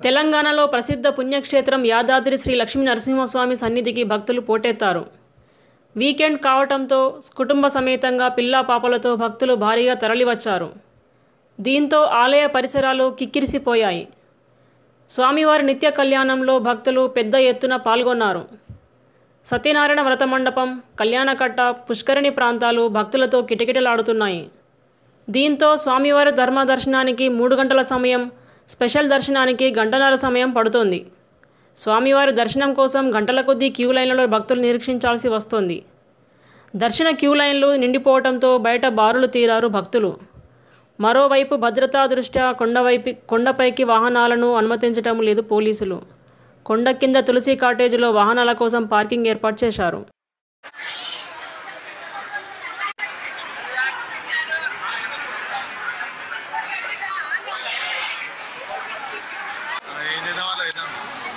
తెలంగాణలో ప్రసిద్ధ పుణ్యక్షేత్రం యాదాద్రి శ్రీ లక్ష్మీ నరసింహస్వామి సన్నిధికి భక్తులు పోటెత్తారు వీకెండ్ కావటంతో కుటుంబ సమేతంగా పిల్లా పాపలతో భక్తులు భారీగా తరలివచ్చారు దీంతో ఆలయ పరిసరాలు కిక్కిరిసిపోయాయి స్వామివారి నిత్య కళ్యాణంలో భక్తులు పెద్ద ఎత్తున పాల్గొన్నారు సత్యనారాయణ వ్రత మండపం కళ్యాణకట్ట పుష్కరిణి ప్రాంతాలు భక్తులతో కిటకిటలాడుతున్నాయి దీంతో స్వామివారి ధర్మ దర్శనానికి మూడు గంటల సమయం స్పెషల్ దర్శనానికి గంటన్నర సమయం పడుతోంది స్వామివారి దర్శనం కోసం గంటల కొద్దీ క్యూ లైన్లలో భక్తులు నిరీక్షించాల్సి వస్తోంది దర్శన క్యూ లైన్లు నిండిపోవడంతో బయట బారులు తీరారు భక్తులు మరోవైపు భద్రతా దృష్ట్యా కొండవైపు కొండపైకి వాహనాలను అనుమతించటం లేదు పోలీసులు కొండ కింద తులసి కాటేజీలో వాహనాల కోసం పార్కింగ్ ఏర్పాటు చేశారు ఏం చేద్దాం వాళ్ళు అయినా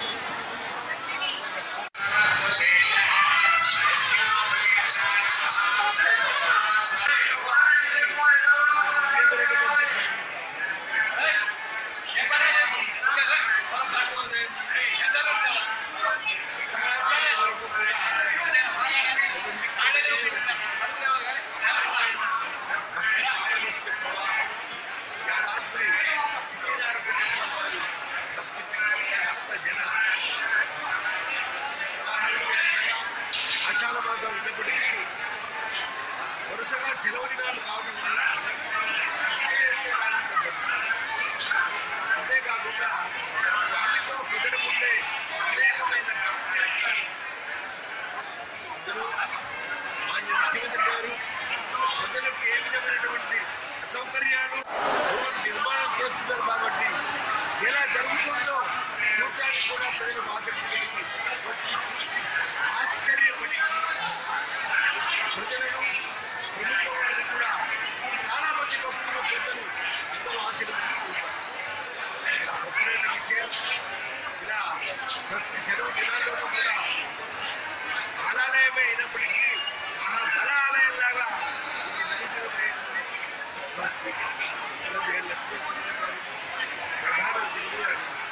ఆషాఢ మాసం ఉన్నప్పటికీ వరుసగా సెలవు దినాలు కావడం వల్ల విశేషత ఆనందం. అంతేకాకుండా స్వామితో కుదరకుండే అనేకమైన కార్యక్రమాలు అందులో మాన్య ముఖ్యమంత్రి గారు ప్రజలకు ఏ విధమైనటువంటి అసౌకర్యాలు భవనం నిర్మాణం చేస్తున్నారు కాబట్టి ఎలా జరుగుతుందో చూడడానికి కూడా ప్రజలు ఆసక్తి కలిగి వచ్చి చూసి ఆశ్చర్యపడి ప్రజలను ప్రభుత్వం వారిని కూడా చాలా మంది భక్తులు పెద్దలు అందరూ ఆశీర్వదిస్తున్నారు ఇలా గొప్పమైన విషయం ఇలా ప్రతి సెలవు దినాల్లోనూ కూడా బాలాలయమే అయినప్పటికీ మహా బలాలయం లాగా ఇది నిరూపితమైంది స్వస్తి ఈరోజు ఏ లక్ష్మీ సింహ గారు ప్రధాన జిల్లా